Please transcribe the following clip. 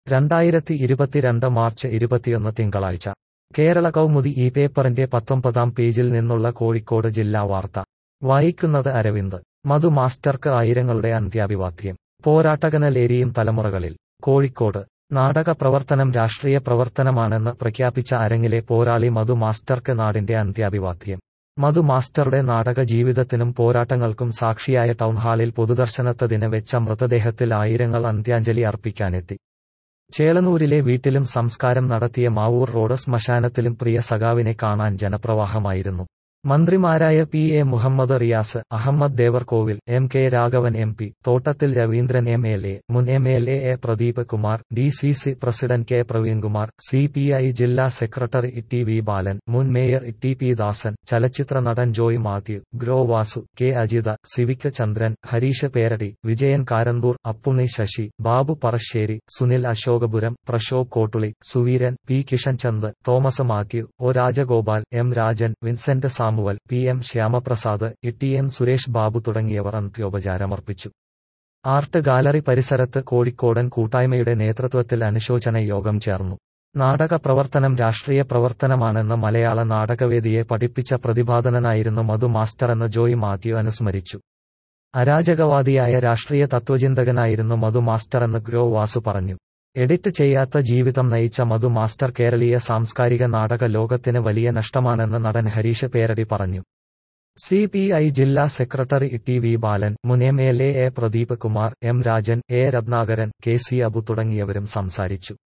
രണ്ടായിരത്തി ഇരുപത്തിരണ്ട് മാർച്ച് ഇരുപത്തിയൊന്ന് തിങ്കളാഴ്ച കേരള കൗമുദി ഈ പേപ്പറിന്റെ പത്തൊമ്പതാം പേജിൽ നിന്നുള്ള കോഴിക്കോട് ജില്ലാ വാർത്ത വായിക്കുന്നത് അരവിന്ദ് മധു മാസ്റ്റർക്ക് ആയിരങ്ങളുടെ അന്ത്യാഭിവാദ്യം പോരാട്ടകനലേരിയും തലമുറകളിൽ കോഴിക്കോട് നാടക പ്രവർത്തനം രാഷ്ട്രീയ പ്രവർത്തനമാണെന്ന് പ്രഖ്യാപിച്ച അരങ്ങിലെ പോരാളി മധു മാസ്റ്റർക്ക് നാടിന്റെ അന്ത്യാഭിവാദ്യം മധു മാസ്റ്ററുടെ നാടക ജീവിതത്തിനും പോരാട്ടങ്ങൾക്കും സാക്ഷിയായ ടൗൺഹാളിൽ പൊതുദർശനത്തതിന് വെച്ച മൃതദേഹത്തിൽ ആയിരങ്ങൾ അന്ത്യാഞ്ജലി അർപ്പിക്കാനെത്തി ചേളനൂരിലെ വീട്ടിലും സംസ്കാരം നടത്തിയ മാവൂർ റോഡ് ശ്മശാനത്തിലും പ്രിയ സഖാവിനെ കാണാൻ ജനപ്രവാഹമായിരുന്നു മന്ത്രിമാരായ P A Muhammad Riyas Ahammed Devarkovil M K Raghavan M P Thottathil Raveendran M L A മുൻ M L A A Pradeep Kumar D C C president K Praveenkumar C P I ജില്ലാ സെക്രട്ടറി ടി വി ബാലൻ മുൻ മേയർ ടി പി ദാസൻ ചലച്ചിത്ര നടൻ Joy Mathew Grow Vasu K Ajitha Civic Chandran Hareesh Peradi Vijayan Karanthur Appunni Sasi Babu Parassery Sunil Ashokapuram Prashobh Kottuli Suveeran P Kishan Chand Thomas Mathew O Rajagopal M Rajan Vincent Samuel P M Shyamaprasad T N Suresh Babu തുടങ്ങിയവർ അന്ത്യോപചാരമർപ്പിച്ചു art gallery പരിസരത്ത് കോഴിക്കോടൻ കൂട്ടായ്മയുടെ നേതൃത്വത്തിൽ അനുശോചന യോഗം ചേർന്നു നാടക പ്രവർത്തനം രാഷ്ട്രീയ പ്രവർത്തനമാണെന്ന് മലയാള നാടകവേദിയെ പഠിപ്പിച്ച പ്രതിപാദനനായിരുന്നു മധു മാസ്റ്ററെന്ന് ജോയ് മാത്യു അനുസ്മരിച്ചു അരാജകവാദിയായ രാഷ്ട്രീയ തത്വചിന്തകനായിരുന്നു മധു മാസ്റ്ററെന്ന് ഗ്രോ വാസു പറഞ്ഞു എഡിറ്റ് ചെയ്യാത്ത ജീവിതം നയിച്ച മധു മാസ്റ്റർ കേരളീയ സാംസ്കാരിക നാടക ലോകത്തിന് വലിയ നഷ്ടമാണെന്ന് നടൻ ഹരീഷ് പേരടി പറഞ്ഞു സി പി ഐ ജില്ലാ സെക്രട്ടറി ടി വി ബാലൻ മുൻ M L A A Pradeep Kumar M Rajan A Rathnakaran K C Abu തുടങ്ങിയവരും സംസാരിച്ചു